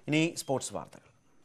ഇനി സ്പോർട്സ് വാർത്തകൾ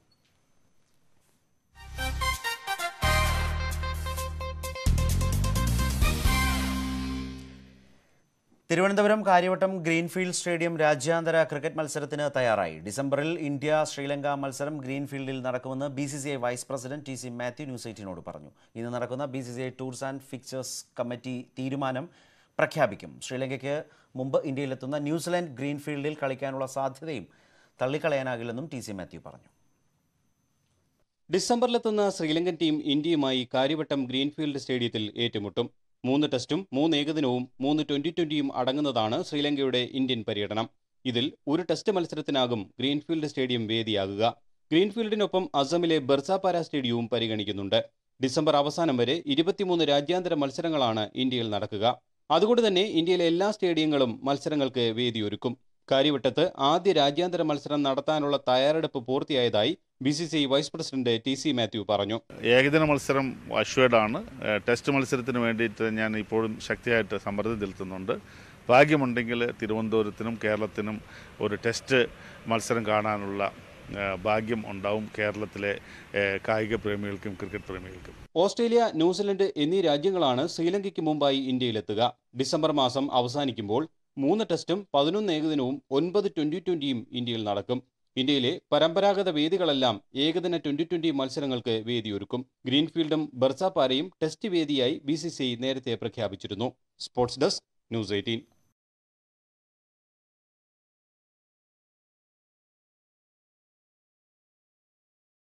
Thiruvananthapuram Karyavattom greenfield stadium രാജ്യാന്തര ക്രിക്കറ്റ് മത്സരത്തിന് തയ്യാറായി ഡിസംബറിൽ ഇന്ത്യ ശ്രീലങ്ക മത്സരം ഗ്രീൻഫീൽഡിൽ നടക്കുമെന്ന് B C C I vice president T C Mathew news എയ്റ്റീനോട് പറഞ്ഞു ഇന്ന് നടക്കുന്ന B C C I tours and fixtures committee തീരുമാനം പ്രഖ്യാപിക്കും ശ്രീലങ്കയ്ക്ക് മുമ്പ് ഇന്ത്യയിലെത്തുന്ന ന്യൂസിലാൻഡ് ഗ്രീൻഫീൽഡിൽ കളിക്കാനുള്ള സാധ്യതയും തള്ളിക്കളയാനാകില്ലെന്നും ടി സി മാത്യു പറഞ്ഞു ഡിസംബറിലെത്തുന്ന ശ്രീലങ്കൻ ടീം ഇന്ത്യയുമായി കാര്യവട്ടം ഗ്രീൻഫീൽഡ് സ്റ്റേഡിയത്തിൽ ഏറ്റുമുട്ടും മൂന്ന് ടെസ്റ്റും മൂന്ന് ഏകദിനവും മൂന്ന് ട്വന്റി ട്വന്റിയും അടങ്ങുന്നതാണ് ശ്രീലങ്കയുടെ ഇന്ത്യൻ പര്യടനം ഇതിൽ ഒരു ടെസ്റ്റ് മത്സരത്തിനാകും ഗ്രീൻഫീൽഡ് സ്റ്റേഡിയം വേദിയാകുക ഗ്രീൻഫീൽഡിനൊപ്പം അസമിലെ ബെർസാപാര സ്റ്റേഡിയവും പരിഗണിക്കുന്നുണ്ട് ഡിസംബർ അവസാനം വരെ ഇരുപത്തിമൂന്ന് രാജ്യാന്തര മത്സരങ്ങളാണ് ഇന്ത്യയിൽ നടക്കുക അതുകൊണ്ട് തന്നെ ഇന്ത്യയിലെ എല്ലാ സ്റ്റേഡിയങ്ങളും മത്സരങ്ങൾക്ക് വേദിയൊരുക്കും കാര്യവട്ടത്ത് ആദ്യ രാജ്യാന്തര മത്സരം നടത്താനുള്ള തയ്യാറെടുപ്പ് പൂർത്തിയായതായി B C C vice president T C Mathew പറഞ്ഞു ഏകദിന മത്സരം അഷ്വേഡാണ് ഏഹ് ടെസ്റ്റ് മത്സരത്തിന് വേണ്ടിയിട്ട് ഞാൻ ഇപ്പോഴും ശക്തിയായിട്ട് സമ്മർദ്ദം ചെലുത്തുന്നുണ്ട് ഭാഗ്യമുണ്ടെങ്കിൽ തിരുവനന്തപുരത്തിനും കേരളത്തിനും ഒരു ടെസ്റ്റ് മത്സരം കാണാനുള്ള ഏഹ് ഭാഗ്യം ഉണ്ടാവും കേരളത്തിലെ ഏഹ് കായിക പ്രേമികൾക്കും ക്രിക്കറ്റ് പ്രേമികൾക്കും ഓസ്ട്രേലിയ ന്യൂസിലൻഡ് എന്നീ രാജ്യങ്ങളാണ് ശ്രീലങ്കയ്ക്ക് മുമ്പായി ഇന്ത്യയിലെത്തുക ഡിസംബർ മാസം അവസാനിക്കുമ്പോൾ മൂന്ന് ടെസ്റ്റും പതിനൊന്ന് ഏകദിനവും ഒൻപത് ട്വന്റി ട്വന്റിയും ഇന്ത്യയിൽ നടക്കും ഇന്ത്യയിലെ പരമ്പരാഗത വേദികളെല്ലാം ഏകദിന ട്വന്റി ട്വന്റി മത്സരങ്ങൾക്ക് വേദിയൊരുക്കും ഗ്രീൻഫീൽഡും ബർസാപാരയും ടെസ്റ്റ് വേദിയായി ബി സി സി നേരത്തെ പ്രഖ്യാപിച്ചിരുന്നു സ്പോർട്സ് ഡെസ്ക് ന്യൂസ് എയ്റ്റീൻ